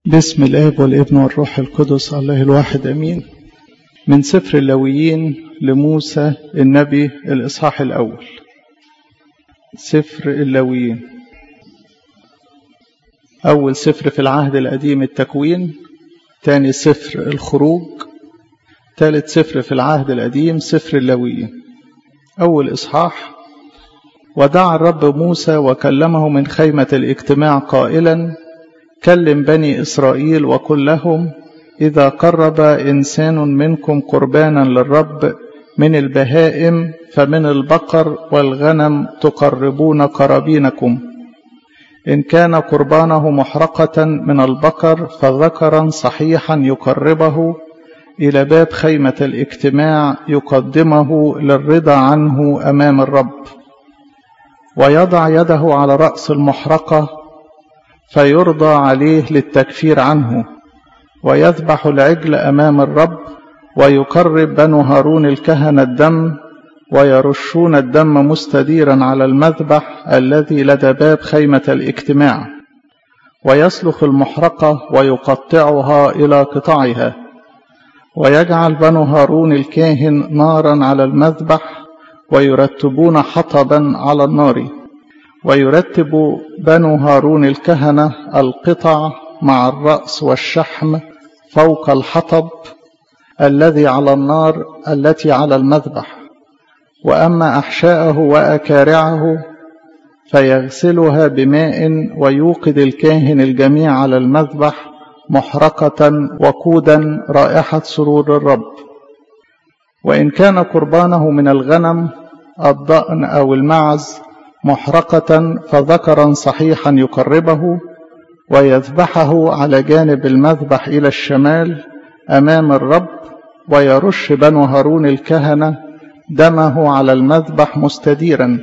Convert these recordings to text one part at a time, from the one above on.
باسم الآب والابن والروح القدس الله الواحد أمين من سفر اللويين لموسى النبي الإصحاح الأول سفر اللويين أول سفر في العهد القديم التكوين تاني سفر الخروج ثالث سفر في العهد القديم سفر اللويين أول إصحاح ودعا الرب موسى وكلمه من خيمة الاجتماع قائلا كلم بني إسرائيل وقل لهم إذا قرب إنسان منكم قربانا للرب من البهائم فمن البقر والغنم تقربون قرابينكم إن كان قربانه محرقة من البقر فذكرا صحيحا يقربه إلى باب خيمة الاجتماع يقدمه للرضا عنه أمام الرب ويضع يده على رأس المحرقة فيرضى عليه للتكفير عنه ويذبح العجل أمام الرب ويقرب بنو هارون الكهنة الدم ويرشون الدم مستديرا على المذبح الذي لدى باب خيمة الاجتماع ويسلخ المحرقة ويقطعها إلى قطعها ويجعل بنو هارون الكاهن نارا على المذبح ويرتبون حطبا على النار ويرتب بنو هارون الكهنة القطع مع الرأس والشحم فوق الحطب الذي على النار التي على المذبح وأما أحشاءه وأكارعه فيغسلها بماء ويوقد الكاهن الجميع على المذبح محرقة وقودا رائحة سرور الرب وإن كان قربانه من الغنم الضأن أو المعز محرقة فذكرا صحيحا يقربه ويذبحه على جانب المذبح إلى الشمال أمام الرب ويرش بنو هارون الكهنة دمه على المذبح مستديرا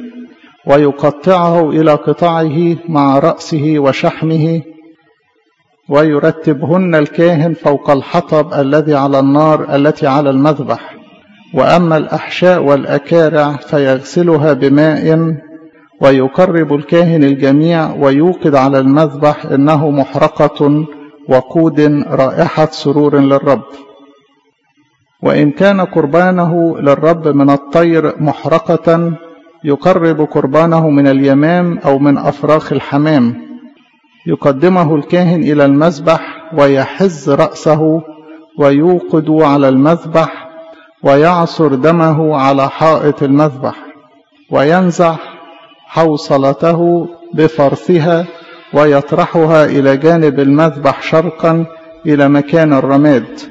ويقطعه إلى قطعه مع رأسه وشحمه ويرتبهن الكاهن فوق الحطب الذي على النار التي على المذبح وأما الأحشاء والأكارع فيغسلها بماء ويقرب الكاهن الجميع ويوقد على المذبح إنه محرقة وقود رائحة سرور للرب وإن كان قربانه للرب من الطير محرقة يقرب قربانه من اليمام أو من أفراخ الحمام يقدمه الكاهن إلى المذبح ويحز رأسه ويوقد على المذبح ويعصر دمه على حائط المذبح وينزع حوصلته بفرثها ويطرحها إلى جانب المذبح شرقا إلى مكان الرماد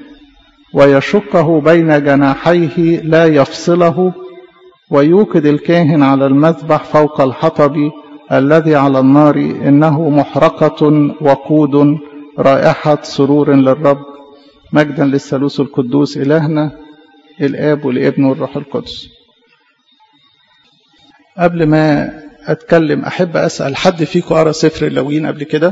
ويشقه بين جناحيه لا يفصله ويوقد الكاهن على المذبح فوق الحطب الذي على النار إنه محرقة وقود رائحة سرور للرب مجدا للثالوث القدوس إلهنا الآب والابن والروح القدس قبل ما أتكلم أحب أسأل حد فيكم قرأ سفر اللويين قبل كده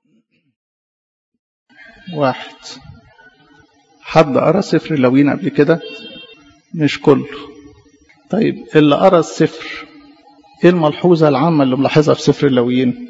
واحد حد قرأ سفر اللويين قبل كده مش كله طيب اللي قرأ السفر ايه الملحوظة العامة اللي ملاحظها في سفر اللويين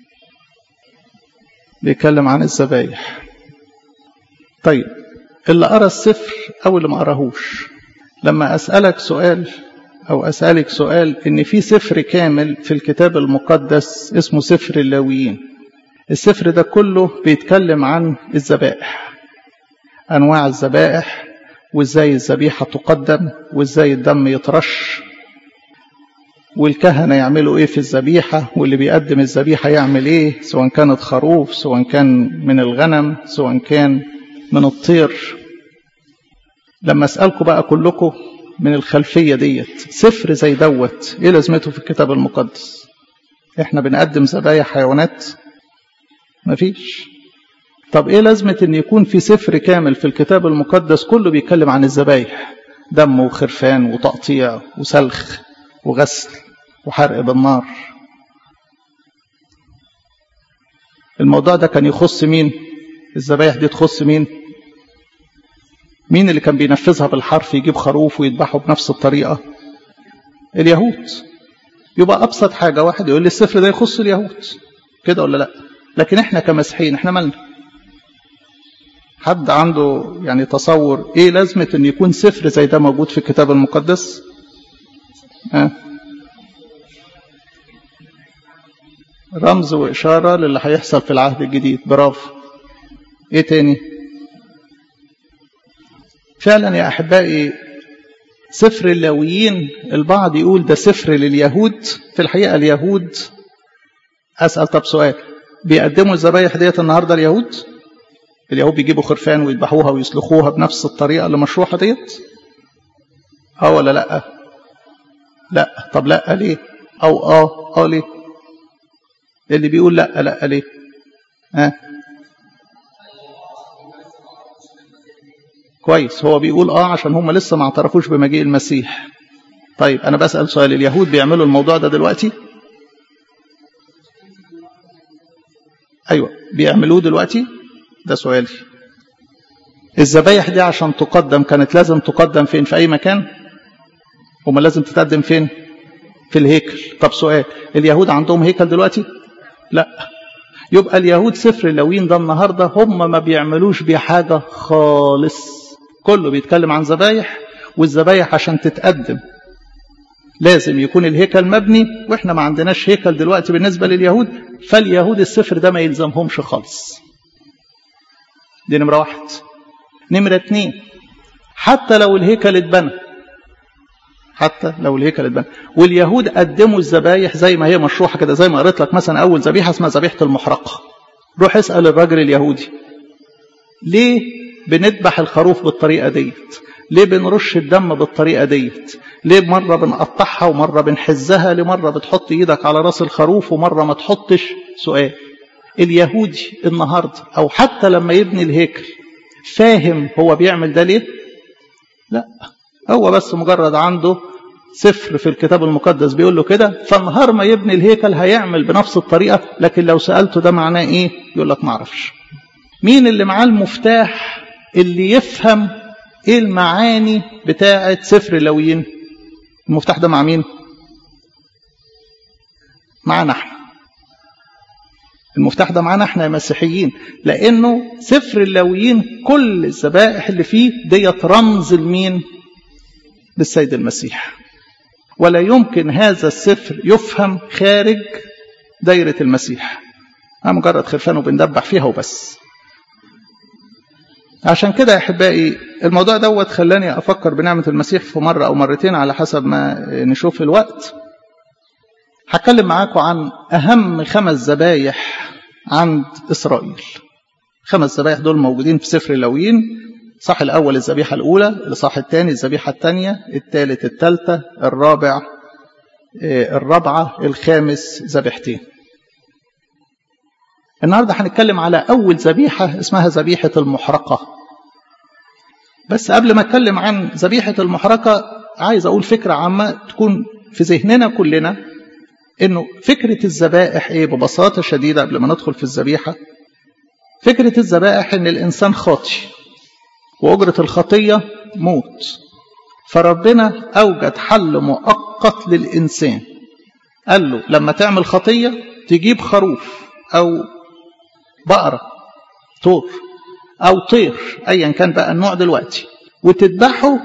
بيتكلم عن الذبايح طيب اللي قرأ السفر أو اللي ما قراهوش لما أسألك سؤال أو أسألك سؤال إن في سفر كامل في الكتاب المقدس اسمه سفر اللاويين السفر ده كله بيتكلم عن الذبائح أنواع الذبائح وإزاي الذبيحة تقدم وإزاي الدم يترش والكهنة يعملوا إيه في الذبيحة واللي بيقدم الذبيحة يعمل إيه سواء كانت خروف سواء كان من الغنم سواء كان من الطير لما أسألكم بقى كلكم من الخلفية ديت سفر زي دوت ايه لازمته في الكتاب المقدس احنا بنقدم ذبايح حيوانات مفيش طب ايه لازمة ان يكون في سفر كامل في الكتاب المقدس كله بيتكلم عن الذبايح دم وخرفان وتقطيع وسلخ وغسل وحرق بالنار الموضوع ده كان يخص مين الذبايح دي تخص مين مين اللي كان بينفذها بالحرف يجيب خروف ويذبحه بنفس الطريقة اليهود يبقى أبسط حاجة واحد يقول لي السفر ده يخص اليهود كده ولا لا لكن احنا كمسيحيين احنا مالنا حد عنده يعني تصور ايه لازمة ان يكون سفر زي ده موجود في الكتاب المقدس أه؟ رمز وإشارة للي هيحصل في العهد الجديد برافو ايه تاني فعلا يا احبائي سفر اللاويين البعض يقول ده سفر لليهود في الحقيقة اليهود أسأل طب سؤال بيقدموا الذبايح ديت النهاردة اليهود اليهود بيجيبوا خرفان ويذبحوها ويسلخوها بنفس الطريقة اللي مشروحة ديت اه ولا لا لا طب لا ليه او اه اه ليه اللي بيقول لا لا ليه ها آه. كويس هو بيقول اه عشان هم لسه ما اعترفوش بمجيء المسيح طيب انا بسأل سؤال اليهود بيعملوا الموضوع ده دلوقتي ايوه بيعملوه دلوقتي ده سؤالي الذبايح دي عشان تقدم كانت لازم تقدم فين في اي مكان وما لازم تتقدم فين في الهيكل طب سؤال اليهود عندهم هيكل دلوقتي لا يبقى اليهود سفر اللوين ده النهارده هم ما بيعملوش بيه حاجه خالص كله بيتكلم عن ذبايح والذبايح عشان تتقدم لازم يكون الهيكل مبني واحنا ما عندناش هيكل دلوقتي بالنسبه لليهود فاليهود السفر ده ما يلزمهمش خالص دي نمره واحد نمره اتنين حتى لو الهيكل اتبنى حتى لو الهيكل اتبنى واليهود قدموا الذبايح زي ما هي مشروحه كده زي ما قريت لك مثلا اول ذبيحه اسمها ذبيحه المحرقه روح اسال الراجل اليهودي ليه بنذبح الخروف بالطريقه ديت ليه بنرش الدم بالطريقه ديت ليه مره بنقطعها ومره بنحزها ليه مره بتحط ايدك على راس الخروف ومره ما تحطش سؤال اليهودي النهارده او حتى لما يبني الهيكل فاهم هو بيعمل ده ليه لا هو بس مجرد عنده سفر في الكتاب المقدس بيقول له كده فنهار ما يبني الهيكل هيعمل بنفس الطريقة لكن لو سألته ده معناه ايه يقول لك معرفش مين اللي معاه المفتاح اللي يفهم ايه المعاني بتاعة سفر اللويين المفتاح ده مع مين معانا احنا المفتاح ده معانا احنا يا مسيحيين لانه سفر اللويين كل الذبائح اللي فيه ديت رمز لمين للسيد المسيح ولا يمكن هذا السفر يفهم خارج دايرة المسيح مجرد خرفان وبندبح فيها وبس عشان كده يا احبائي الموضوع دوت خلاني افكر بنعمه المسيح في مره او مرتين على حسب ما نشوف الوقت هتكلم معاكم عن اهم خمس ذبايح عند اسرائيل خمس ذبايح دول موجودين في سفر اللويين صح الاول الذبيحه الاولى الاصحاح الثاني الذبيحه الثانيه الثالث الثالثه الرابع الرابعه الخامس ذبيحتين النهارده هنتكلم على اول ذبيحه اسمها ذبيحه المحرقه بس قبل ما اتكلم عن ذبيحه المحرقه عايز اقول فكره عامه تكون في ذهننا كلنا انه فكره الذبائح ايه ببساطه شديده قبل ما ندخل في الذبيحه فكره الذبائح ان الانسان خاطي واجره الخطيه موت فربنا اوجد حل مؤقت للانسان قال له لما تعمل خطيه تجيب خروف او بقرة طور أو طير أيا كان بقى النوع دلوقتي وتذبحه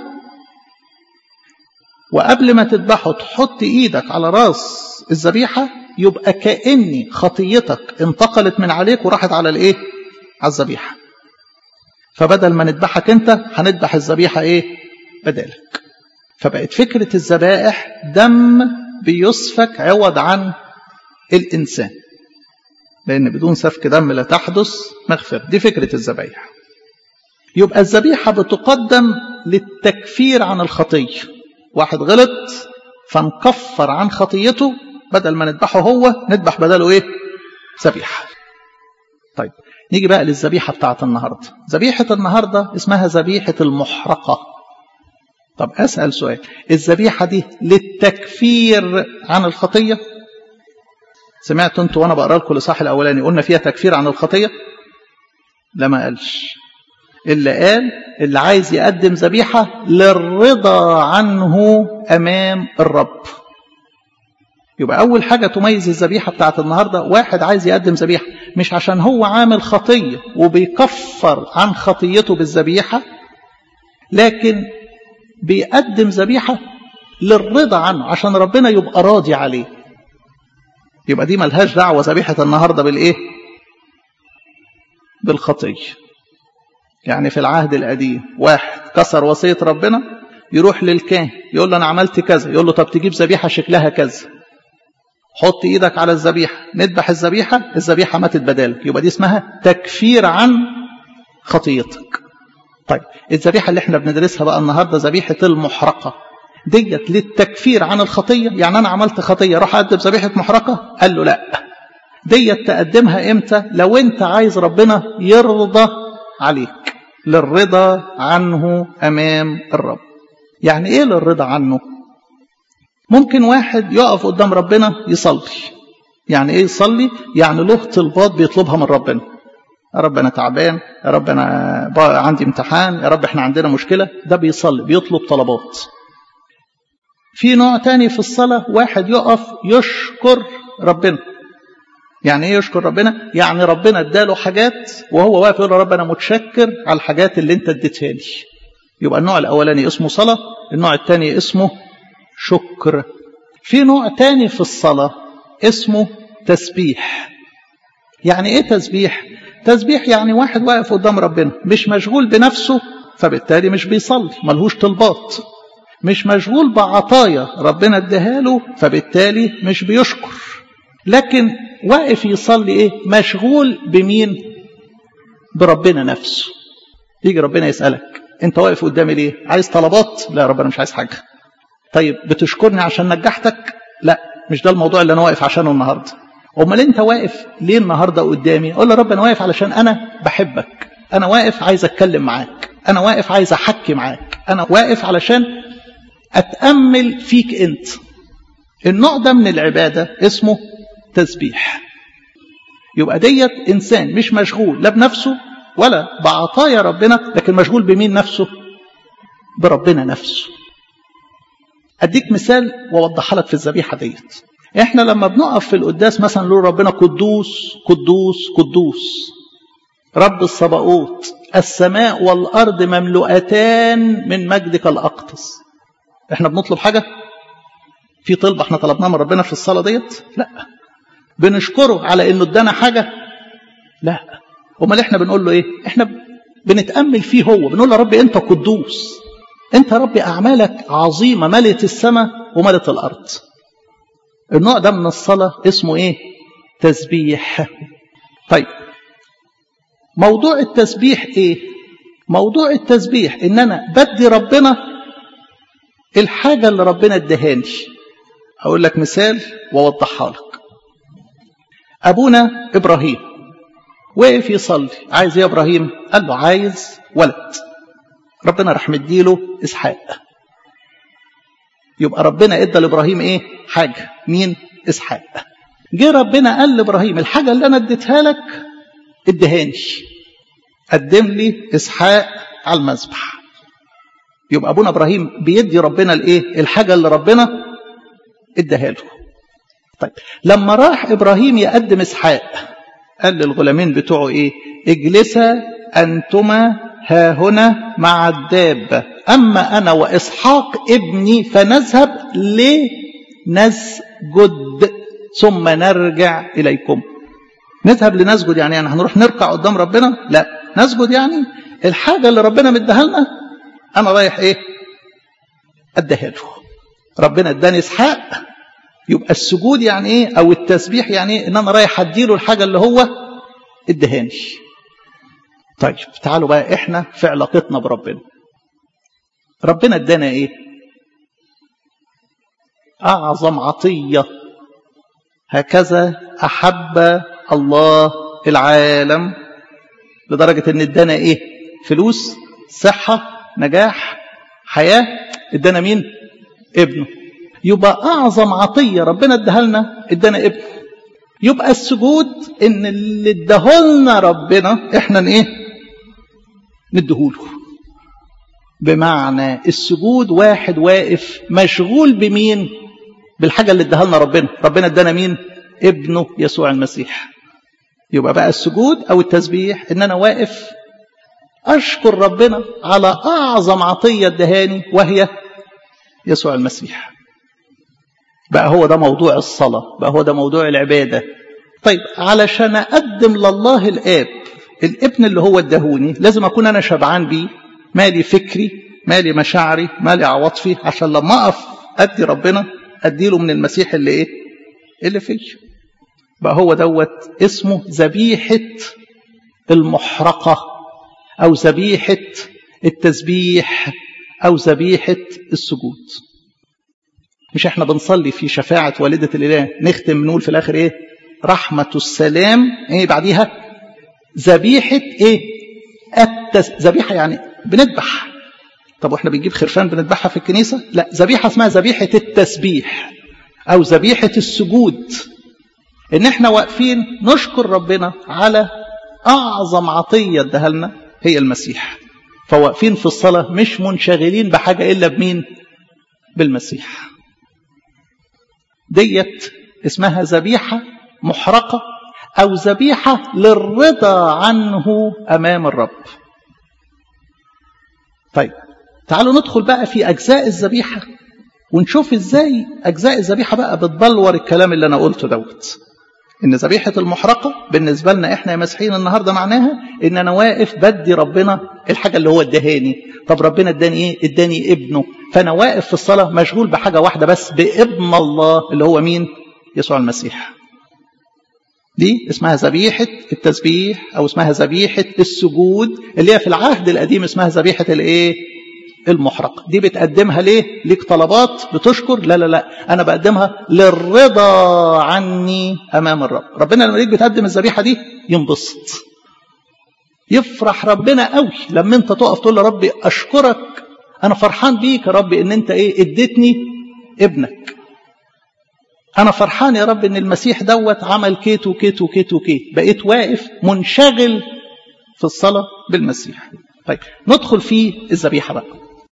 وقبل ما تذبحه تحط إيدك على راس الذبيحة يبقى كأني خطيتك انتقلت من عليك وراحت على الإيه؟ على الذبيحة فبدل ما نذبحك أنت هنذبح الذبيحة إيه؟ بدالك فبقت فكرة الذبائح دم بيسفك عوض عن الإنسان لأن بدون سفك دم لا تحدث مغفرة دي فكرة الذبايح يبقى الذبيحة بتقدم للتكفير عن الخطية واحد غلط فنكفر عن خطيته بدل ما نذبحه هو نذبح بداله ايه ذبيحة طيب نيجي بقى للذبيحة بتاعت النهاردة ذبيحة النهاردة اسمها ذبيحة المحرقة طب أسأل سؤال الذبيحة دي للتكفير عن الخطية سمعتوا انتوا وانا بقرا لكم الاصحاح الاولاني قلنا فيها تكفير عن الخطيه لا ما قالش اللي قال اللي عايز يقدم ذبيحه للرضا عنه امام الرب يبقى اول حاجه تميز الذبيحه بتاعت النهارده واحد عايز يقدم ذبيحه مش عشان هو عامل خطية وبيكفر عن خطيته بالذبيحة لكن بيقدم ذبيحة للرضا عنه عشان ربنا يبقى راضي عليه يبقى دي ملهاش دعوة ذبيحة النهاردة بالإيه بالخطية يعني في العهد القديم واحد كسر وصية ربنا يروح للكاهن يقول له أنا عملت كذا يقول له طب تجيب ذبيحة شكلها كذا حط ايدك على الذبيحة نذبح الذبيحة الذبيحة ماتت بدالك يبقى دي اسمها تكفير عن خطيتك طيب الذبيحة اللي احنا بندرسها بقى النهاردة ذبيحة المحرقة ديت للتكفير عن الخطية يعني أنا عملت خطية راح أقدم ذبيحة محرقة قال له لا ديت تقدمها إمتى لو أنت عايز ربنا يرضى عليك للرضا عنه أمام الرب يعني إيه للرضا عنه ممكن واحد يقف قدام ربنا يصلي يعني ايه يصلي يعني له طلبات بيطلبها من ربنا يا رب انا تعبان يا رب انا عندي امتحان يا رب احنا عندنا مشكله ده بيصلي بيطلب طلبات في نوع تاني في الصلاه واحد يقف يشكر ربنا يعني ايه يشكر ربنا يعني ربنا اداله حاجات وهو واقف يقول يا رب انا متشكر على الحاجات اللي انت اديتها لي يبقى النوع الاولاني اسمه صلاه النوع الثاني اسمه شكر في نوع تاني في الصلاة اسمه تسبيح يعني ايه تسبيح تسبيح يعني واحد واقف قدام ربنا مش مشغول بنفسه فبالتالي مش بيصلي ملهوش طلبات مش مشغول بعطايا ربنا اداها له فبالتالي مش بيشكر لكن واقف يصلي ايه مشغول بمين بربنا نفسه يجي ربنا يسألك انت واقف قدامي ليه عايز طلبات لا يا رب انا مش عايز حاجه طيب بتشكرني عشان نجحتك لا مش ده الموضوع اللي انا واقف عشانه النهارده امال انت واقف ليه النهارده قدامي اقول له رب انا واقف علشان انا بحبك انا واقف عايز اتكلم معاك انا واقف عايز احكي معاك انا واقف علشان اتامل فيك انت النوع ده من العباده اسمه تسبيح يبقى ديت انسان مش مشغول لا بنفسه ولا بعطايا ربنا لكن مشغول بمين نفسه بربنا نفسه اديك مثال واوضحها لك في الذبيحه ديت احنا لما بنقف في القداس مثلا نقول ربنا قدوس قدوس قدوس رب الصباؤوت السماء والارض مملوءتان من مجدك الاقدس احنا بنطلب حاجه في طلبه احنا طلبناها من ربنا في الصلاه ديت لا بنشكره على انه ادانا حاجه لا امال احنا بنقول له ايه احنا بنتامل فيه هو بنقول له يا رب انت قدوس انت يا رب اعمالك عظيمه ملت السماء وملت الارض النوع ده من الصلاه اسمه ايه تسبيح طيب موضوع التسبيح ايه موضوع التسبيح ان انا بدي ربنا الحاجه اللي ربنا ادهاني اقول لك مثال واوضحها لك ابونا ابراهيم وقف يصلي عايز ايه يا ابراهيم قال له عايز ولد ربنا راح مديله اسحاق يبقى ربنا ادى لابراهيم ايه حاجه مين اسحاق جه ربنا قال لابراهيم الحاجه اللي انا اديتها لك ادهاني قدم لي اسحاق على المذبح يبقى ابونا ابراهيم بيدي ربنا الايه الحاجه اللي ربنا اداها له طيب لما راح ابراهيم يقدم اسحاق قال للغلامين بتوعه ايه اجلسا انتما ها هنا مع الدابة أما أنا وإسحاق ابني فنذهب لنسجد ثم نرجع إليكم نذهب لنسجد يعني يعني هنروح نركع قدام ربنا لا نسجد يعني الحاجة اللي ربنا مديها لنا أنا رايح إيه أديها له ربنا اداني إسحاق يبقى السجود يعني إيه أو التسبيح يعني إيه إن أنا رايح أديله الحاجة اللي هو ادهاني طيب تعالوا بقى احنا في علاقتنا بربنا ربنا ادانا ايه اعظم عطيه هكذا احب الله العالم لدرجه ان ادانا ايه فلوس صحه نجاح حياه ادانا مين ابنه يبقى اعظم عطيه ربنا اداها لنا ادانا ابنه يبقى السجود ان اللي اداهولنا ربنا احنا ايه نديهوله بمعنى السجود واحد واقف مشغول بمين بالحاجة اللي اداها لنا ربنا ربنا ادانا مين ابنه يسوع المسيح يبقى بقى السجود أو التسبيح إن أنا واقف أشكر ربنا على أعظم عطية دهاني وهي يسوع المسيح بقى هو ده موضوع الصلاة بقى هو ده موضوع العبادة طيب علشان أقدم لله الآب الابن اللي هو ادهوني لازم أكون أنا شبعان بيه مالي فكري مالي مشاعري مالي عواطفي عشان لما أقف أدي ربنا أديله من المسيح اللي إيه اللي فيه بقى هو دوت اسمه ذبيحة المحرقة أو ذبيحة التسبيح أو ذبيحة السجود مش احنا بنصلي في شفاعة والدة الإله نختم نقول في الآخر إيه رحمة السلام إيه بعديها ذبيحة إيه التس... ذبيحة يعني بنذبح طب واحنا بنجيب خرفان بنذبحها في الكنيسة لا ذبيحة اسمها ذبيحة التسبيح أو ذبيحة السجود إن احنا واقفين نشكر ربنا على أعظم عطية ادها لنا هي المسيح فواقفين في الصلاة مش منشغلين بحاجة إلا بمين بالمسيح ديت اسمها ذبيحة محرقة أو ذبيحة للرضا عنه أمام الرب طيب تعالوا ندخل بقى في أجزاء الذبيحة ونشوف إزاي أجزاء الذبيحة بقى بتبلور الكلام اللي أنا قلته دوت إن ذبيحة المحرقة بالنسبة لنا إحنا يا مسيحيين النهاردة معناها إن أنا واقف بدي ربنا الحاجة اللي هو ادهاني طب ربنا اداني إيه؟ اداني ابنه فأنا واقف في الصلاة مشغول بحاجة واحدة بس بابن الله اللي هو مين؟ يسوع المسيح دي اسمها ذبيحة التسبيح أو اسمها ذبيحة السجود اللي هي في العهد القديم اسمها ذبيحة الإيه؟ المحرقة دي بتقدمها ليه ليك طلبات بتشكر لا لا لا أنا بقدمها للرضا عني أمام الرب ربنا لما ليك بتقدم الذبيحة دي ينبسط يفرح ربنا قوي لما انت تقف تقول له ربي أشكرك أنا فرحان بيك يا ربي إن أنت إيه اديتني ابنك أنا فرحان يا رب إن المسيح دوت عمل كيت وكيت وكيت وكيت بقيت واقف منشغل في الصلاة بالمسيح طيب ندخل في الذبيحة بقى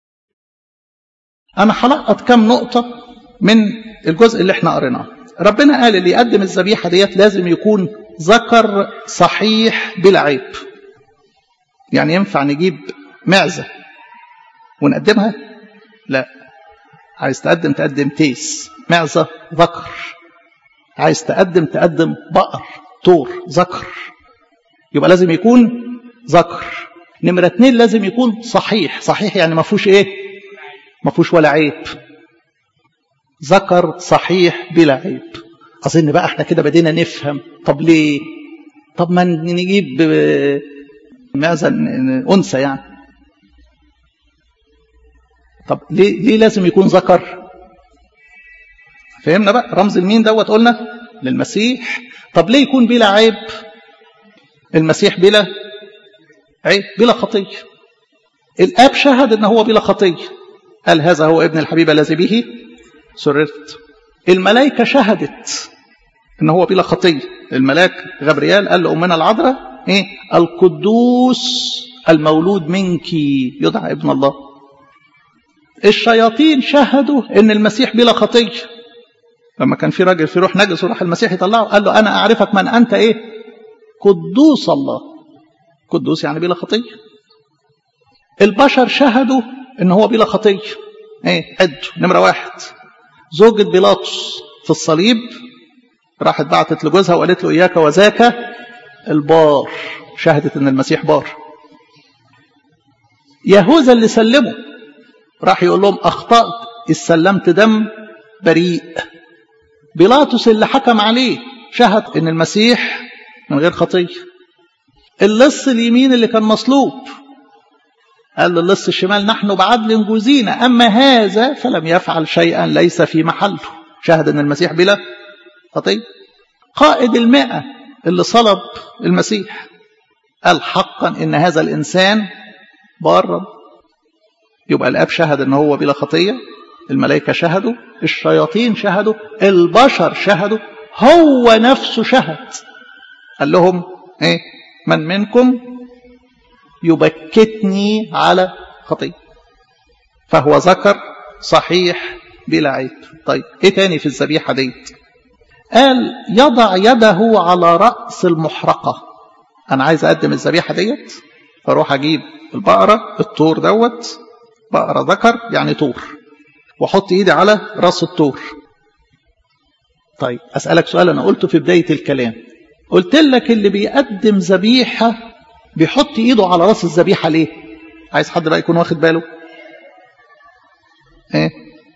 أنا هلقط كم نقطة من الجزء اللي احنا قريناه ربنا قال اللي يقدم الذبيحة ديت لازم يكون ذكر صحيح بلا عيب يعني ينفع نجيب معزة ونقدمها لا عايز تقدم تقدم تيس معزة ذكر عايز تقدم تقدم بقر طور ذكر يبقى لازم يكون ذكر نمرة اتنين لازم يكون صحيح صحيح يعني ما فيهوش ايه ما فيهوش ولا عيب ذكر صحيح بلا عيب اظن بقى احنا كده بدينا نفهم طب ليه طب ما نجيب معزة انثى يعني طب ليه ليه لازم يكون ذكر فهمنا بقى رمز المين دوت قلنا للمسيح طب ليه يكون بلا عيب المسيح بلا عيب بلا خطيه الاب شهد ان هو بلا خطيه قال هذا هو ابن الحبيب الذي به سررت الملائكه شهدت ان هو بلا خطيه الملاك غبريال قال لامنا العذراء ايه القدوس المولود منك يدعى ابن الله الشياطين شهدوا ان المسيح بلا خطيه لما كان في راجل في روح نجس وراح المسيح يطلعه قال له انا اعرفك من انت ايه قدوس الله قدوس يعني بلا خطيه البشر شهدوا ان هو بلا خطيه ايه عدوا نمره واحد زوجة بيلاطس في الصليب راحت بعتت لجوزها وقالت له اياك وذاك البار شهدت ان المسيح بار يهوذا اللي سلمه راح يقول لهم اخطات استلمت دم بريء بيلاطس اللي حكم عليه شهد ان المسيح من غير خطيه اللص اليمين اللي كان مصلوب قال للص الشمال نحن بعدل جوزينا أما هذا فلم يفعل شيئا ليس في محله شهد أن المسيح بلا خطية قائد المئة اللي صلب المسيح قال حقا إن هذا الإنسان بار يبقى الأب شهد أنه هو بلا خطية الملائكة شهدوا الشياطين شهدوا البشر شهدوا هو نفسه شهد قال لهم ايه من منكم يبكتني على خطية فهو ذكر صحيح بلا عيب طيب ايه تاني في الذبيحة دي قال يضع يده على رأس المحرقة أنا عايز أقدم الذبيحة ديت فاروح أجيب البقرة الطور دوت بقرة ذكر يعني طور وأحط إيدي على رأس الطور طيب أسألك سؤال أنا قلته في بداية الكلام قلت لك اللي بيقدم ذبيحة بيحط إيده على رأس الذبيحة ليه عايز حد بقى يكون واخد باله ايه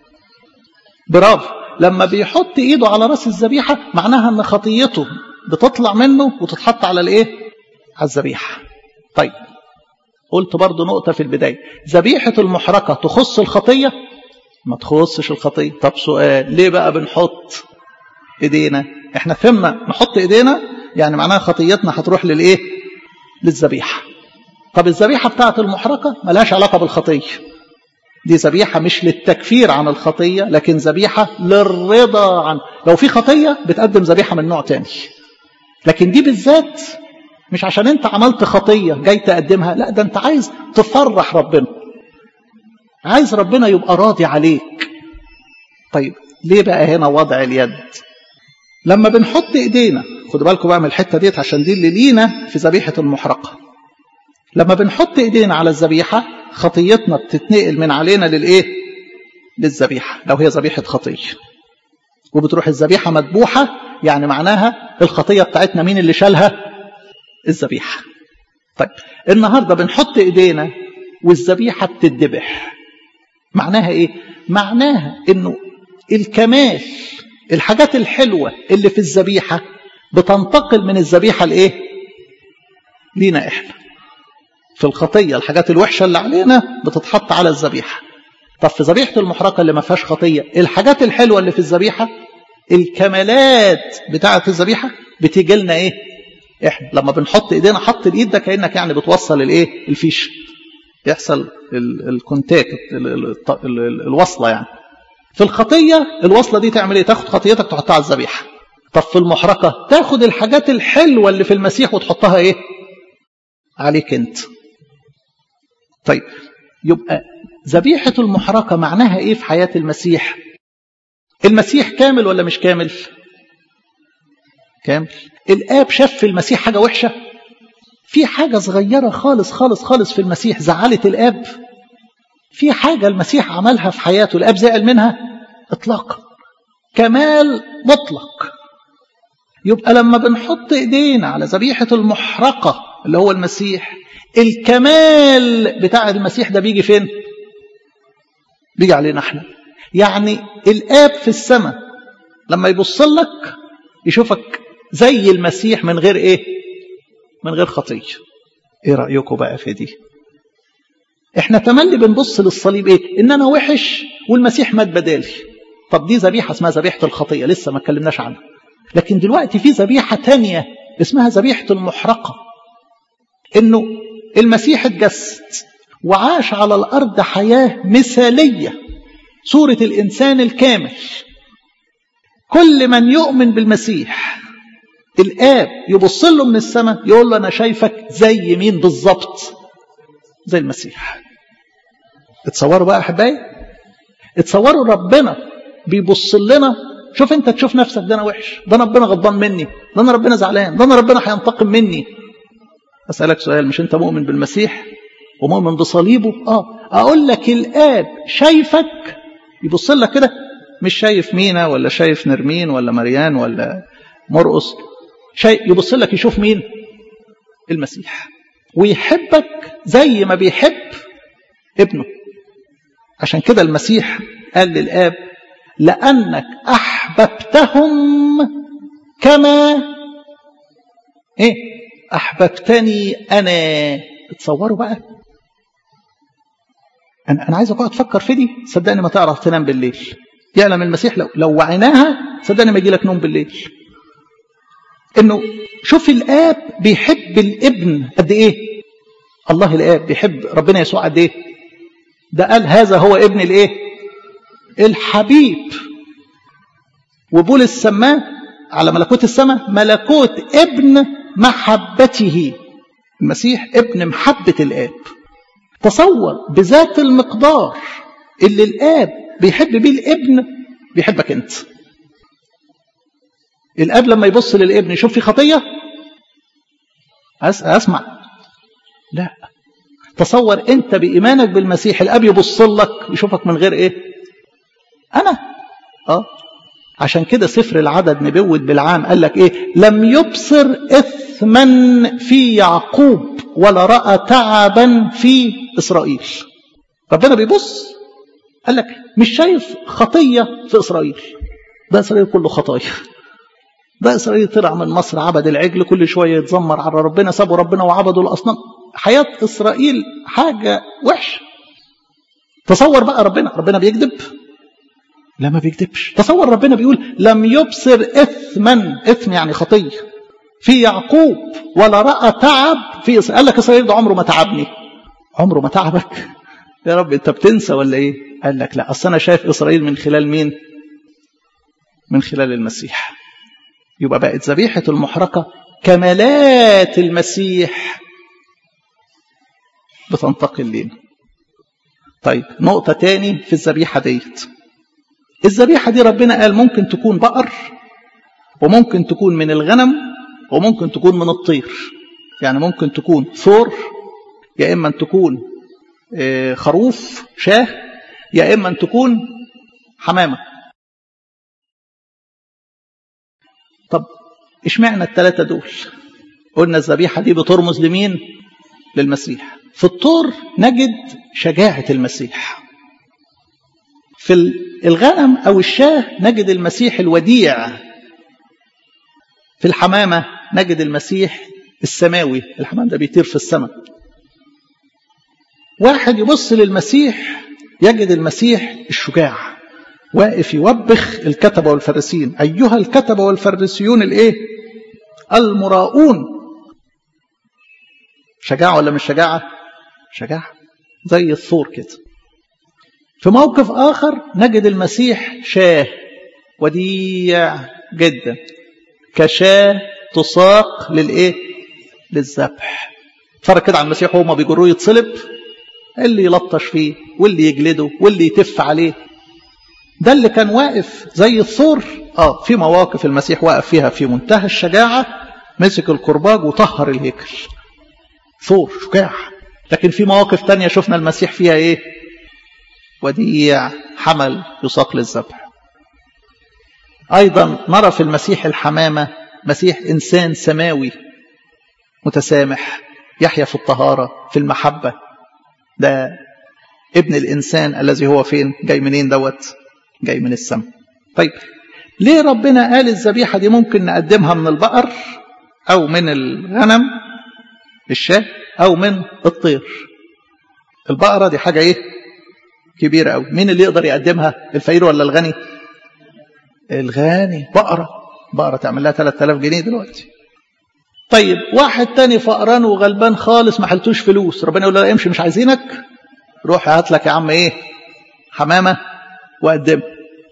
برافو لما بيحط ايده على راس الذبيحه معناها ان خطيته بتطلع منه وتتحط على الايه على الذبيحه طيب قلت برضو نقطة في البداية ذبيحة المحرقة تخص الخطية ما تخصش الخطية طب سؤال ليه بقى بنحط ايدينا احنا فهمنا نحط ايدينا يعني معناها خطيتنا هتروح للايه للذبيحة طب الذبيحة بتاعت المحرقة ملهاش علاقة بالخطية دي ذبيحة مش للتكفير عن الخطية لكن ذبيحة للرضا عن لو في خطية بتقدم ذبيحة من نوع تاني لكن دي بالذات مش عشان انت عملت خطية جاي تقدمها لا ده انت عايز تفرح ربنا عايز ربنا يبقى راضي عليك طيب ليه بقى هنا وضع اليد لما بنحط ايدينا خدوا بالكم بقى من الحته ديت عشان دي اللي لينا في ذبيحه المحرقه لما بنحط ايدينا على الذبيحه خطيتنا بتتنقل من علينا للايه للذبيحه لو هي ذبيحه خطيه وبتروح الذبيحه مذبوحه يعني معناها الخطيه بتاعتنا مين اللي شالها الذبيحه طيب النهارده بنحط ايدينا والذبيحه بتتذبح معناها ايه معناها انه الكمال الحاجات الحلوه اللي في الذبيحه بتنتقل من الذبيحه لايه لينا احنا في الخطيه الحاجات الوحشه اللي علينا بتتحط على الذبيحه طب في ذبيحه المحرقه اللي ما فيهاش خطيه الحاجات الحلوه اللي في الذبيحه الكمالات بتاعه الذبيحه بتيجي لنا ايه احنا لما بنحط ايدينا حط الايد ده كانك يعني بتوصل الايه الفيش يحصل الكونتاكت الوصله يعني في الخطيه الوصله دي تعمل ايه تاخد خطيتك تحطها على الذبيحه طب في المحرقه تاخد الحاجات الحلوه اللي في المسيح وتحطها ايه عليك انت طيب يبقى ذبيحه المحرقه معناها ايه في حياه المسيح المسيح كامل ولا مش كامل كامل الاب شاف في المسيح حاجه وحشه في حاجه صغيره خالص خالص خالص في المسيح زعلت الاب في حاجه المسيح عملها في حياته الاب زعل منها اطلاقا كمال مطلق يبقى لما بنحط ايدينا على ذبيحه المحرقه اللي هو المسيح الكمال بتاع المسيح ده بيجي فين بيجي علينا احنا يعني الاب في السماء لما يبص لك يشوفك زي المسيح من غير ايه من غير خطيه ايه رايكم بقى في دي احنا تملي بنبص للصليب ايه ان انا وحش والمسيح مات بدالي طب دي ذبيحه اسمها ذبيحه الخطيه لسه ما اتكلمناش عنها لكن دلوقتي في ذبيحه تانية اسمها ذبيحه المحرقه انه المسيح اتجسد وعاش على الارض حياه مثاليه صوره الانسان الكامل كل من يؤمن بالمسيح الاب يبص له من السماء يقول له انا شايفك زي مين بالظبط زي المسيح اتصوروا بقى احبائي اتصوروا ربنا بيبص لنا شوف انت تشوف نفسك ده انا وحش ده انا ربنا غضبان مني ده انا ربنا زعلان ده انا ربنا هينتقم مني اسالك سؤال مش انت مؤمن بالمسيح ومؤمن بصليبه اه اقول لك الاب شايفك يبص لك كده مش شايف مينا ولا شايف نرمين ولا مريان ولا مرقص شايف يبص لك يشوف مين المسيح ويحبك زي ما بيحب ابنه عشان كده المسيح قال للآب لأنك أحببتهم كما إيه أحببتني أنا تصوروا بقى أنا أنا عايزك تقعد تفكر في دي صدقني ما تعرف تنام بالليل يعلم المسيح لو لو وعيناها صدقني ما يجي لك نوم بالليل انه شوف الاب بيحب الابن قد ايه الله الاب بيحب ربنا يسوع قد ايه ده قال هذا هو ابن الايه الحبيب وبولس سماه على ملكوت السماء ملكوت ابن محبته المسيح ابن محبة الآب تصور بذات المقدار اللي الآب بيحب بيه الابن بيحبك أنت الاب لما يبص للابن يشوف في خطيه اسمع لا تصور انت بايمانك بالمسيح الاب يبص لك ويشوفك من غير ايه انا اه عشان كده سفر العدد نبوت بالعام قال لك ايه لم يبصر اثما في يعقوب ولا راى تعبا في اسرائيل ربنا بيبص قال لك مش شايف خطيه في اسرائيل ده اسرائيل كله خطايا ده اسرائيل طلع من مصر عبد العجل كل شويه يتذمر على ربنا سابوا ربنا وعبدوا الاصنام حياه اسرائيل حاجه وحشه تصور بقى ربنا ربنا بيكذب لا ما بيكذبش تصور ربنا بيقول لم يبصر اثما اثم يعني خطيه في يعقوب ولا راى تعب في اسرائيل قال لك اسرائيل ده عمره ما تعبني عمره ما تعبك يا رب انت بتنسى ولا ايه قال لك لا اصل انا شايف اسرائيل من خلال مين من خلال المسيح يبقى بقت ذبيحه المحرقه كمالات المسيح بتنتقل لنا طيب نقطة تاني في الذبيحة ديت الذبيحة دي ربنا قال ممكن تكون بقر وممكن تكون من الغنم وممكن تكون من الطير يعني ممكن تكون ثور يا إما أن تكون خروف شاه يا إما أن تكون حمامة طب اشمعنى الثلاثة دول قلنا الذبيحة دي بترمز لمين للمسيح في الطور نجد شجاعة المسيح في الغنم أو الشاه نجد المسيح الوديع في الحمامة نجد المسيح السماوي الحمام ده بيطير في السماء واحد يبص للمسيح يجد المسيح الشجاع واقف يوبخ الكتبة والفريسيين أيها الكتبة والفريسيون الإيه المراؤون شجاعة ولا مش شجاعة شجاعة زي الثور كده في موقف آخر نجد المسيح شاه وديع جدا كشاه تساق للإيه للذبح اتفرج كده على المسيح وهما بيجروه يتصلب اللي يلطش فيه واللي يجلده واللي يتف عليه ده اللي كان واقف زي الثور اه في مواقف المسيح واقف فيها في منتهى الشجاعة مسك الكرباج وطهر الهيكل ثور شجاع لكن في مواقف تانية شفنا المسيح فيها ايه وديع حمل يساق للذبح ايضا نرى في المسيح الحمامة مسيح انسان سماوي متسامح يحيا في الطهارة في المحبة ده ابن الإنسان الذي هو فين جاي منين دوت جاي من السماء طيب ليه ربنا قال الذبيحة دي ممكن نقدمها من البقر أو من الغنم الشاه أو من الطير البقرة دي حاجة إيه كبيرة أوي مين اللي يقدر يقدمها الفقير ولا الغني الغني بقرة بقرة تعمل لها 3000 جنيه دلوقتي طيب واحد تاني فقران وغلبان خالص ما حلتوش فلوس ربنا يقول له امشي مش عايزينك روح هات لك يا عم ايه حمامة وقدم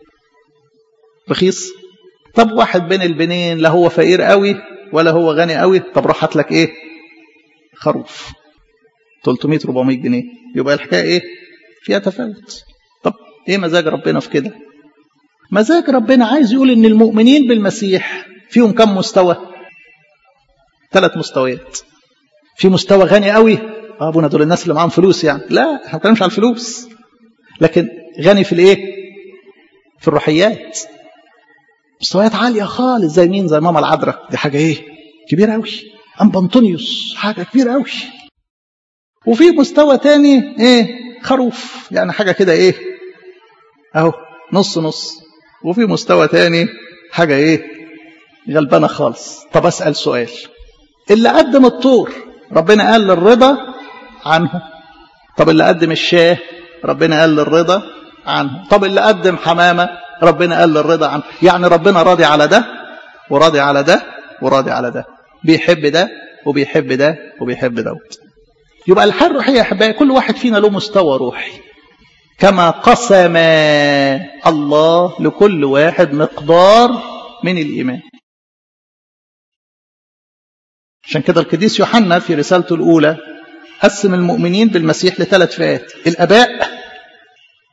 رخيص طب واحد بين البنين لا هو فقير قوي ولا هو غني قوي طب روح هات لك ايه خروف 300 400 جنيه يبقى الحكايه ايه فيها تفاوت طب ايه مزاج ربنا في كده مزاج ربنا عايز يقول ان المؤمنين بالمسيح فيهم كم مستوى ثلاث مستويات في مستوى غني قوي ابونا دول الناس اللي معاهم فلوس يعني لا احنا ما بنتكلمش على الفلوس لكن غني في الايه في الروحيات مستويات عاليه خالص زي مين زي ماما العذراء دي حاجه ايه كبيره قوي ام بنطونيوس حاجه كبيره قوي وفي مستوى تاني ايه خروف يعني حاجه كده ايه اهو نص نص وفي مستوى تاني حاجه ايه غلبانه خالص طب اسال سؤال اللي قدم الطور ربنا قال للرضا عنه طب اللي قدم الشاه ربنا قال للرضا عنه طب اللي قدم حمامه ربنا قال للرضا عنه يعني ربنا راضي على ده وراضي على ده وراضي على ده بيحب ده وبيحب ده وبيحب دوت يبقى الحياه الروحيه يا احبائي كل واحد فينا له مستوى روحي كما قسم الله لكل واحد مقدار من الايمان عشان كده القديس يوحنا في رسالته الأولى قسم المؤمنين بالمسيح لثلاث فئات الآباء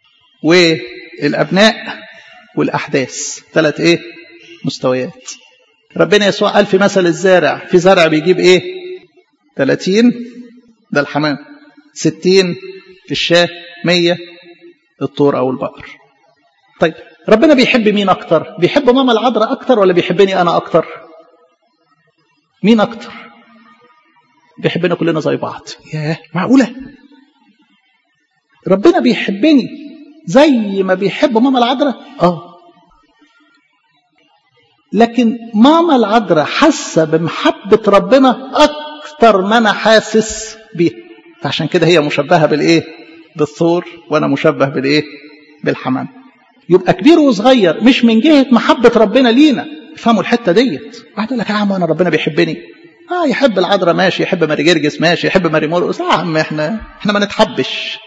والأبناء والأحداث ثلاث إيه مستويات ربنا يسوع قال في مثل الزارع في زرع بيجيب ايه 30 ده الحمام 60 في الشاه 100 الطور او البقر طيب ربنا بيحب مين اكتر بيحب ماما العذراء اكتر ولا بيحبني انا اكتر مين اكتر بيحبنا كلنا زي بعض ياه معقوله ربنا بيحبني زي ما بيحب ماما العذراء اه لكن ماما العذراء حاسه بمحبه ربنا اكتر ما انا حاسس بيها فعشان كده هي مشبهه بالايه بالثور وانا مشبه بالايه بالحمام يبقى كبير وصغير مش من جهه محبه ربنا لينا افهموا الحته ديت واحد يقول لك يا عم انا ربنا بيحبني اه يحب العذراء ماشي يحب ماري جرجس ماشي يحب ماري مرقس اه يا عم احنا احنا ما نتحبش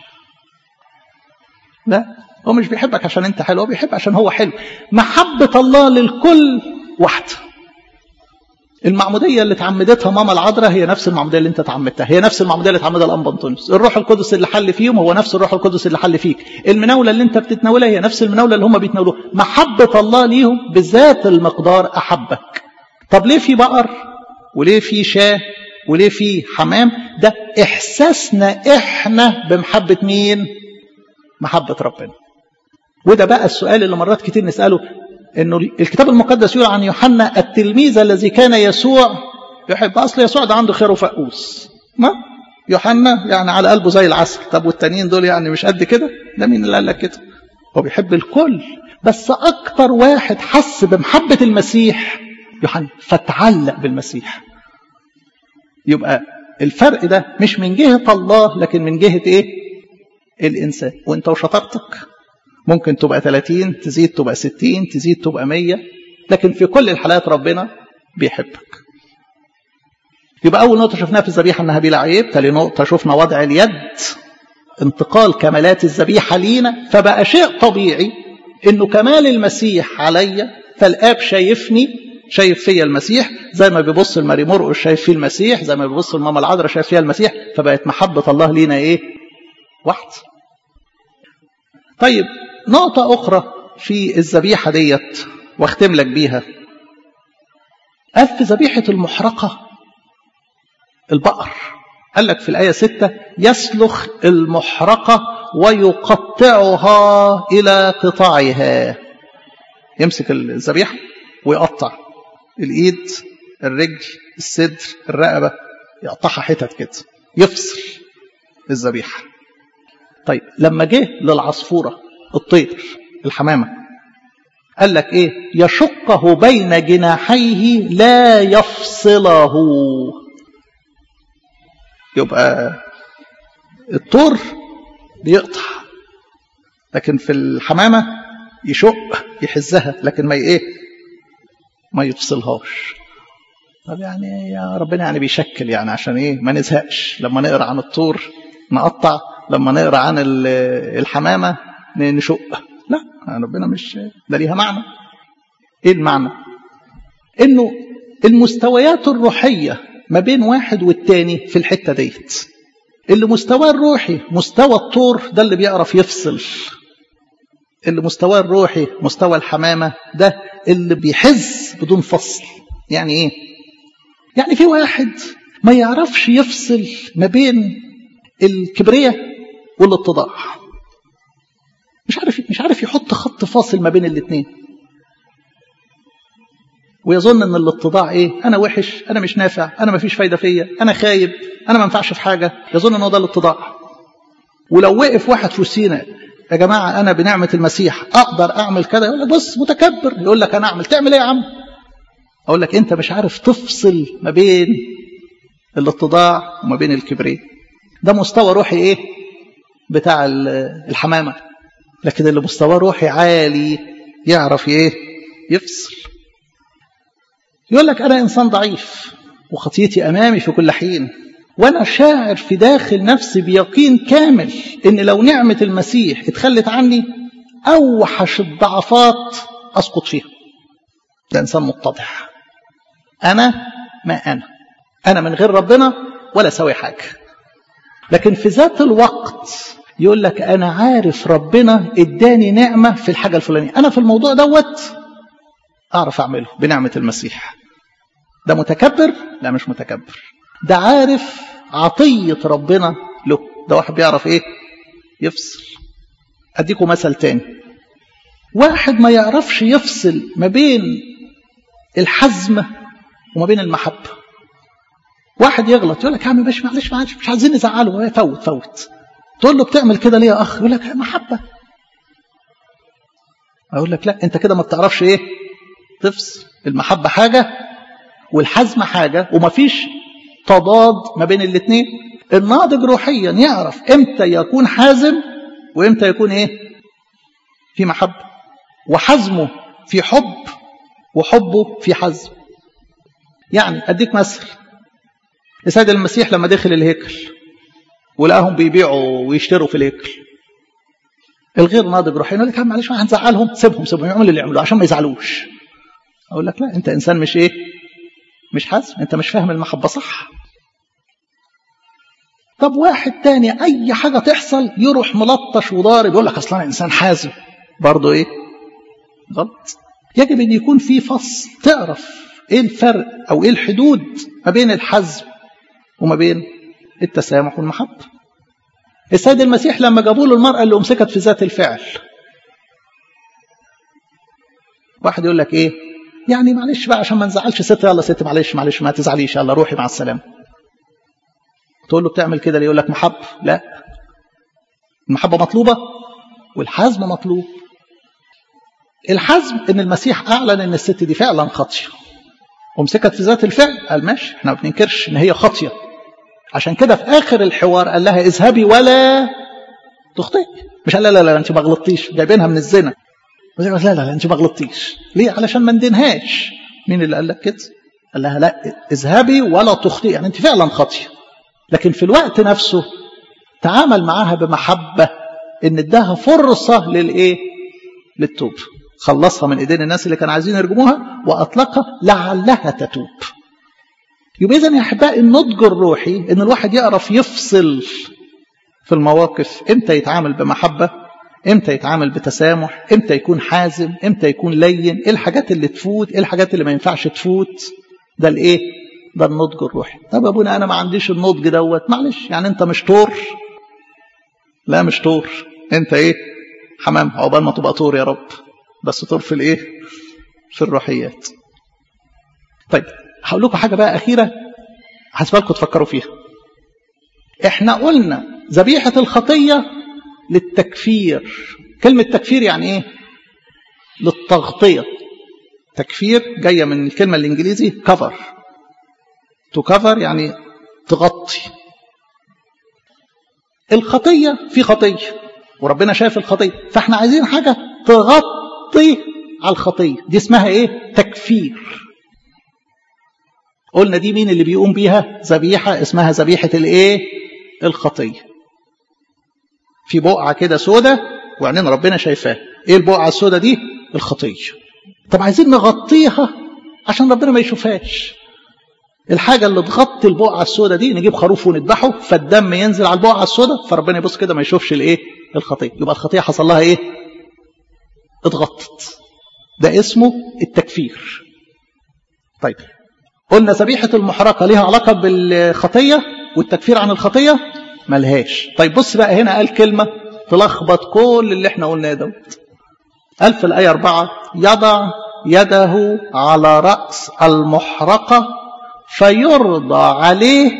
لا هو مش بيحبك عشان انت حلو هو بيحب عشان هو حلو محبة الله للكل واحدة المعمودية اللي اتعمدتها ماما العذراء هي نفس المعمودية اللي انت اتعمدتها هي نفس المعمودية اللي اتعمدها الانبا انطونيوس الروح القدس اللي حل فيهم هو نفس الروح القدس اللي حل فيك المناولة اللي انت بتتناولها هي نفس المناولة اللي هم بيتناولوها محبة الله ليهم بذات المقدار احبك طب ليه في بقر وليه في شاه وليه في حمام ده احساسنا احنا بمحبة مين محبة ربنا وده بقى السؤال اللي مرات كتير نسأله انه الكتاب المقدس يقول عن يوحنا التلميذ الذي كان يسوع يحب اصل يسوع ده عنده خير وفقوس ما يوحنا يعني على قلبه زي العسل طب والتانيين دول يعني مش قد كده ده مين اللي قال لك كده هو بيحب الكل بس اكتر واحد حس بمحبة المسيح يوحنا فتعلق بالمسيح يبقى الفرق ده مش من جهة الله لكن من جهة ايه الانسان وانت وشطارتك ممكن تبقى 30 تزيد تبقى 60 تزيد تبقى 100 لكن في كل الحالات ربنا بيحبك يبقى أول نقطة شفناها في الذبيحة أنها بلا عيب تاني نقطة شفنا وضع اليد انتقال كمالات الذبيحة لينا فبقى شيء طبيعي أنه كمال المسيح عليا فالآب شايفني شايف فيا المسيح زي ما بيبص الماري مرقس شايف فيه المسيح زي ما بيبص الماما العذراء شايف فيها المسيح فبقت محبة الله لينا إيه واحد طيب نقطة أخرى في الذبيحة ديت واختم لك بيها قال في ذبيحة المحرقة البقر قال لك في الآية ستة يسلخ المحرقة ويقطعها إلى قطاعها يمسك الذبيحة ويقطع الإيد الرجل الصدر الرقبة يقطعها حتت كده يفصل الذبيحة طيب لما جه للعصفورة الطير الحمامة قال لك ايه يشقه بين جناحيه لا يفصله يبقى الطور بيقطع لكن في الحمامة يشق يحزها لكن ما ايه ما يفصلهاش طب يعني يا ربنا يعني بيشكل يعني عشان ايه ما نزهقش لما نقرا عن الطور نقطع لما نقرا عن الحمامه نشق لا ربنا مش ده ليها معنى ايه المعنى انه المستويات الروحيه ما بين واحد والتاني في الحته ديت اللي مستواه الروحي مستوى الطور ده اللي بيعرف يفصل اللي مستواه الروحي مستوى الحمامه ده اللي بيحز بدون فصل يعني ايه يعني في واحد ما يعرفش يفصل ما بين الكبرية والاتضاع مش عارف مش عارف يحط خط فاصل ما بين الاثنين ويظن ان الاتضاع ايه انا وحش انا مش نافع انا ما فيش فايده فيا انا خايب انا ما ينفعش في حاجه يظن ان هو ده الاتضاع ولو وقف واحد في وسطينا يا جماعه انا بنعمه المسيح اقدر اعمل كده يقول لك بص متكبر يقول لك انا اعمل تعمل ايه يا عم اقول لك انت مش عارف تفصل ما بين الاتضاع وما بين الكبرياء ده مستوى روحي ايه بتاع الحمامة لكن اللي مستوى روحي عالي يعرف ايه يفصل يقول لك انا انسان ضعيف وخطيتي امامي في كل حين وانا شاعر في داخل نفسي بيقين كامل ان لو نعمة المسيح اتخلت عني اوحش الضعفات اسقط فيها ده انسان متضع انا ما انا انا من غير ربنا ولا سوي حاجه لكن في ذات الوقت يقول لك انا عارف ربنا اداني نعمه في الحاجه الفلانيه انا في الموضوع دوت اعرف اعمله بنعمه المسيح ده متكبر لا مش متكبر ده عارف عطية ربنا له ده واحد بيعرف ايه يفصل اديكم مثل تاني واحد ما يعرفش يفصل ما بين الحزم وما بين المحبة واحد يغلط يقول لك يا عم باش معلش معلش مش عايزين نزعله فوت فوت تقول له بتعمل كده ليه يا اخ يقول لك محبة اقول لك لا انت كده ما بتعرفش ايه تفصل المحبة حاجة والحزم حاجة ومفيش تضاد ما بين الاثنين الناضج روحيا يعرف امتى يكون حازم وامتى يكون ايه في محبة وحزمه في حب وحبه في حزم يعني اديك مثل السيد المسيح لما دخل الهيكل ولقاهم بيبيعوا ويشتروا في الهيكل الغير ناضج روحيا يقول لك معلش ما هنزعلهم سيبهم سيبهم يعملوا اللي يعملوه عشان ما يزعلوش اقول لك لا انت انسان مش ايه مش حازم انت مش فاهم المحبه صح طب واحد تاني اي حاجه تحصل يروح ملطش وضارب يقول لك اصلا انا انسان حازم برضه ايه غلط يجب ان يكون في فصل تعرف ايه الفرق او ايه الحدود ما بين الحزم وما بين التسامح والمحبه السيد المسيح لما جابوا له المراه اللي امسكت في ذات الفعل واحد يقول لك ايه يعني معلش بقى عشان ما نزعلش ست يلا ست معلش معلش ما تزعليش يلا روحي مع السلامه تقول له بتعمل كده ليه يقول لك محبه لا المحبه مطلوبه والحزم مطلوب الحزم ان المسيح اعلن ان الست دي فعلا خاطيه ومسكت في ذات الفعل قال ماشي احنا ما بننكرش ان هي خاطيه عشان كده في اخر الحوار قال لها اذهبي ولا تخطئي مش قال لا لا لا انت ما غلطتيش جايبينها من الزنا لا لا لا انت ما غلطتيش ليه علشان ما ندينهاش مين اللي قال لك كده قال لها لا اذهبي ولا تخطئي يعني انت فعلا خاطيه لكن في الوقت نفسه تعامل معاها بمحبه ان اداها فرصه للايه للتوب خلصها من ايدين الناس اللي كانوا عايزين يرجموها واطلقها لعلها تتوب يبقى اذا يا احبائي النضج الروحي ان الواحد يعرف يفصل في المواقف امتى يتعامل بمحبه امتى يتعامل بتسامح امتى يكون حازم امتى يكون لين ايه الحاجات اللي تفوت ايه الحاجات اللي ما ينفعش تفوت ده الايه ده النضج الروحي طب يا ابونا انا ما عنديش النضج دوت معلش يعني انت مش طور لا مش طور انت ايه حمام عقبال ما تبقى طور يا رب بس طور في الايه في الروحيات طيب هقول لكم حاجه بقى اخيره هسيبها تفكروا فيها احنا قلنا ذبيحه الخطيه للتكفير كلمه تكفير يعني ايه للتغطيه تكفير جايه من الكلمه الانجليزي كفر تو كفر يعني تغطي الخطيه في خطيه وربنا شايف الخطيه فاحنا عايزين حاجه تغطي على الخطيه دي اسمها ايه تكفير قلنا دي مين اللي بيقوم بيها ذبيحه اسمها ذبيحه الايه الخطيه في بقعه كده سودة وعينين ربنا شايفاها ايه البقعه السودة دي الخطيه طب عايزين نغطيها عشان ربنا ما يشوفهاش الحاجة اللي تغطي البقعة السوداء دي نجيب خروف ونذبحه فالدم ينزل على البقعة السوداء فربنا يبص كده ما يشوفش الايه الخطية يبقى الخطية حصل لها ايه اتغطت ده اسمه التكفير طيب قلنا ذبيحة المحرقة ليها علاقة بالخطية والتكفير عن الخطية ملهاش طيب بص بقى هنا قال كلمة تلخبط كل اللي احنا قلناه دوت قال في الآية أربعة يضع يده على رأس المحرقة فيرضى عليه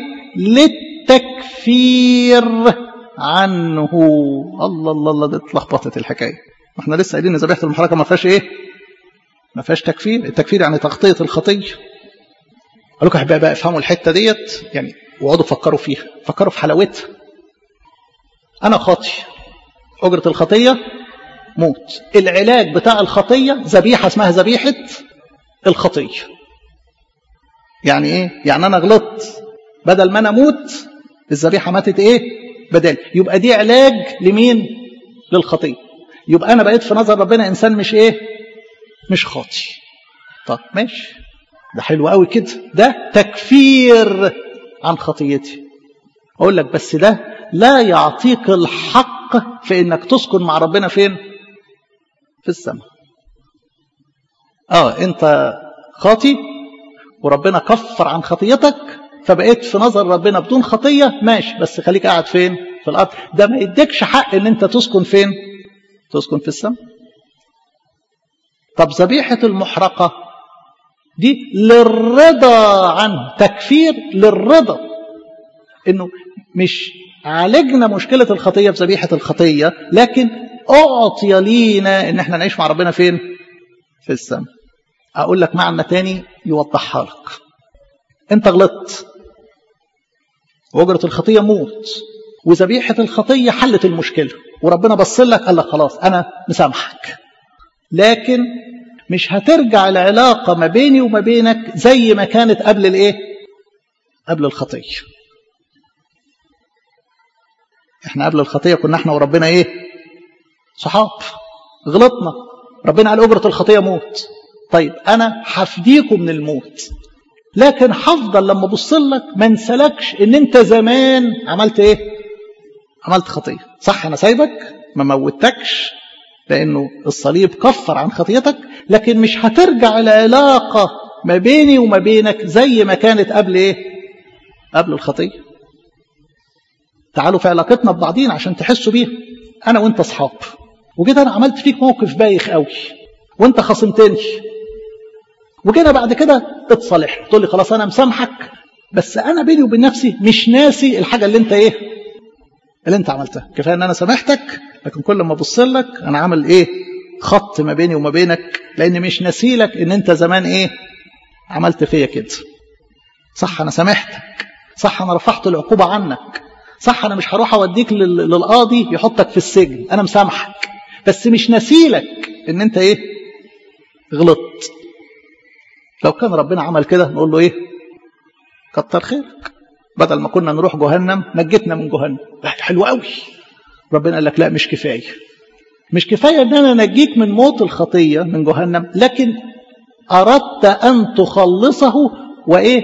للتكفير عنه الله الله الله ده اتلخبطت الحكايه احنا لسه قايلين ان ذبيحه المحرقه ما فيهاش ايه ما فيهاش تكفير التكفير يعني تغطيه الخطيه قال لكم احبائي بقى افهموا الحته ديت يعني واقعدوا فكروا فيها فكروا في حلاوتها انا خاطي اجره الخطيه موت العلاج بتاع الخطيه ذبيحه اسمها ذبيحه الخطيه يعني ايه يعني انا غلطت بدل ما انا اموت الذبيحه ماتت ايه بدل يبقى دي علاج لمين للخطيه يبقى انا بقيت في نظر ربنا انسان مش ايه مش خاطي طب ماشي ده حلو قوي كده ده تكفير عن خطيتي اقول لك بس ده لا يعطيك الحق في انك تسكن مع ربنا فين في السماء اه انت خاطي وربنا كفر عن خطيتك فبقيت في نظر ربنا بدون خطية ماشي بس خليك قاعد فين في الأرض ده ما يديكش حق ان انت تسكن فين تسكن في السماء طب ذبيحة المحرقة دي للرضا عنه تكفير للرضا انه مش عالجنا مشكلة الخطية بذبيحة الخطية لكن أعطي لينا إن احنا نعيش مع ربنا فين في السماء أقول لك معنى تاني يوضحها لك أنت غلطت وأجرة الخطية موت وذبيحة الخطية حلت المشكلة وربنا بص لك قال لك خلاص أنا مسامحك لكن مش هترجع العلاقة ما بيني وما بينك زي ما كانت قبل الإيه؟ قبل الخطية احنا قبل الخطية كنا احنا وربنا ايه صحاب غلطنا ربنا قال أجرة الخطية موت طيب أنا هفديكم من الموت لكن هفضل لما ابص لك ما انسلكش ان انت زمان عملت ايه عملت خطية صح انا سايبك ما موتكش لانه الصليب كفر عن خطيتك لكن مش هترجع العلاقة ما بيني وما بينك زي ما كانت قبل ايه قبل الخطيه تعالوا في علاقتنا ببعضين عشان تحسوا بيها انا وانت اصحاب وكده انا عملت فيك موقف بايخ قوي وانت خصمتني وكده بعد كده اتصالح تقول لي خلاص انا مسامحك بس انا بيني وبين نفسي مش ناسي الحاجه اللي انت ايه اللي انت عملتها كفايه ان انا سامحتك لكن كل ما ابص لك انا عامل ايه خط ما بيني وما بينك لان مش ناسيلك ان انت زمان ايه عملت فيا كده صح انا سامحتك صح انا رفعت العقوبه عنك صح انا مش هروح اوديك للقاضي يحطك في السجن انا مسامحك بس مش نسيلك ان انت ايه غلطت لو كان ربنا عمل كده نقول له ايه كتر خيرك بدل ما كنا نروح جهنم نجتنا من جهنم حلو قوي ربنا قال لك لا مش كفايه مش كفايه ان انا انجيك من موت الخطيه من جهنم لكن اردت ان تخلصه وايه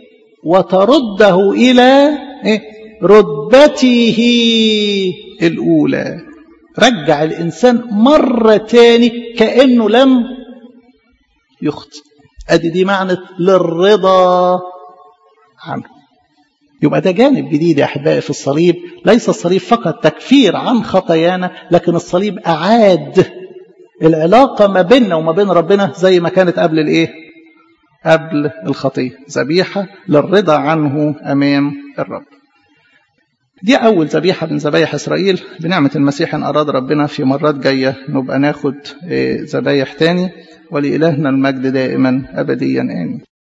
وترده الى ايه رتبته الأولى رجع الإنسان مرة تاني كأنه لم يخطئ أدي دي معنى للرضا عنه يبقى ده جانب جديد يا أحبائي في الصليب ليس الصليب فقط تكفير عن خطايانا لكن الصليب أعاد العلاقة ما بيننا وما بين ربنا زي ما كانت قبل الإيه قبل الخطية ذبيحة للرضا عنه أمام الرب دي أول ذبيحة من ذبايح إسرائيل بنعمة المسيح إن أراد ربنا في مرات جاية نبقى ناخد ذبايح تاني ولإلهنا المجد دائما أبديا آمين